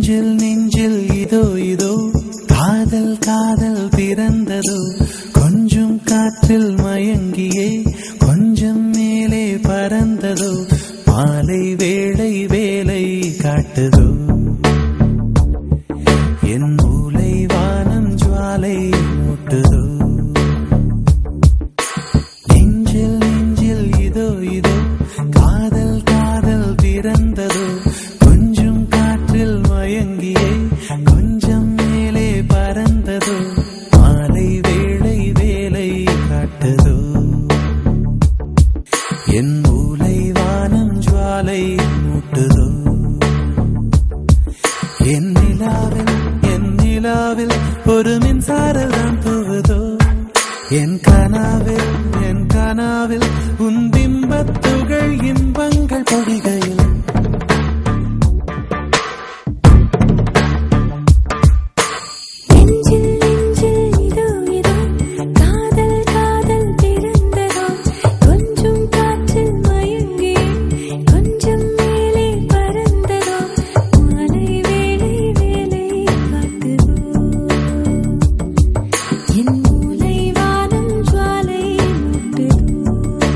நெஞ்சில் நெஞ்சில் இதோ இதோ காதல் காதல் பிறந்ததோ கொஞ்சம் காற்றில் மயங்கியே கொஞ்சம் மேலே பறந்ததோ மாலை வேளை வேலை காட்டுதோ என் மூளை வானம் ஜுவாலை மூட்டுதோ நெஞ்சில் நெஞ்சில் இதோ இதோ காதல் காதல் பிறந்ததோ கொஞ்சம் காற்றில் மயங்கியே கொஞ்சம் மேலே பறந்ததோ மாலை வேளை வேலை காட்டுதோ என் மூளை வானம் ஜுவாலை மூட்டுதோ என் நிலாவில் என் நிலாவில் ஒரு மின்சாரம் தான் தூவுதோ என் கனாவில் என் கனாவில் உன் பிம்பத்துகள் இன்பங்கள் பொழிகையில் நெஞ்சில் நெஞ்சில் இதோ இதோ காதல் காதல் பிறந்ததோ கொஞ்சம் காற்றில் மயங்கி கொஞ்சம் மேலே பறந்ததோ மாலை வேளை வேலை காட்டுதோ என் மூளை வானம் ஜுவாலை மூட்டுதோ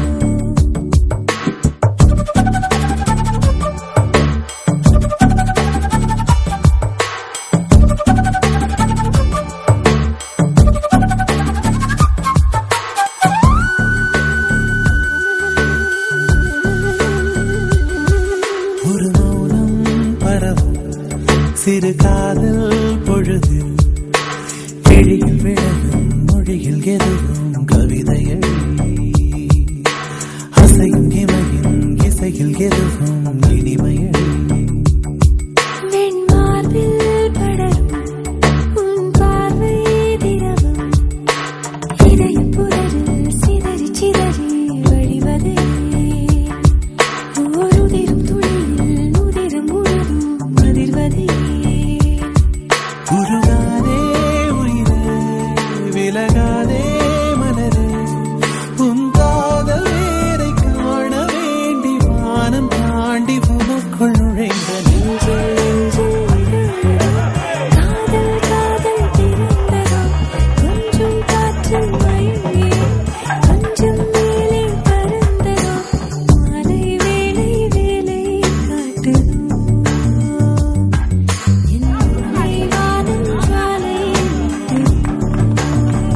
ஒரு மௌனம் பரவும் சிறு காதல் பொழுது கிழியில் விழகும் மொழியில் எதுவும் கவிதைகள் அசையும் இமையின் இசையில் எதுவும் இனிமைகள் வெண்மார்பில் படரும் உன் பார்வை திரவம் இதயம் புலரில் சிதறி சிதறி வழிவதே ஓருதிரும் துளியில் உதிரம் முழுதும் அதிர்வதே உருகாதே உயிரே விலகாதே மலரே உன் காதல் வேரை காண வேண்டி வானம் தாண்டி உனக்குள் நுழைந்த நெஞ்சே காதல் காதல் பிறந்ததோ கொஞ்சம் காற்றில் மயங்கி கொஞ்சம் மேலே பறந்ததோ மாலை வேளை வேலை காட்டுதோ என் மூளை வானம் ஜுவாலை மூட்டுதோ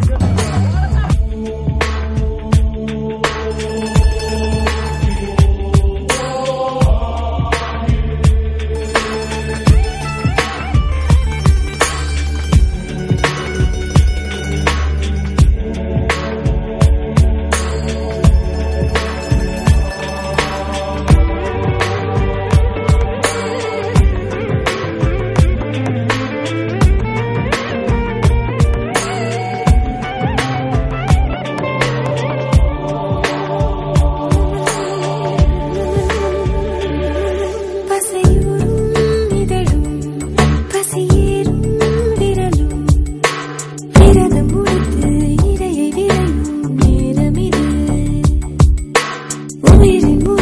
பசையூரும் இதழும் பசியேறும் விரலும் விரதம் முடித்து இடையை விரையும் நேரமிது உயிரின்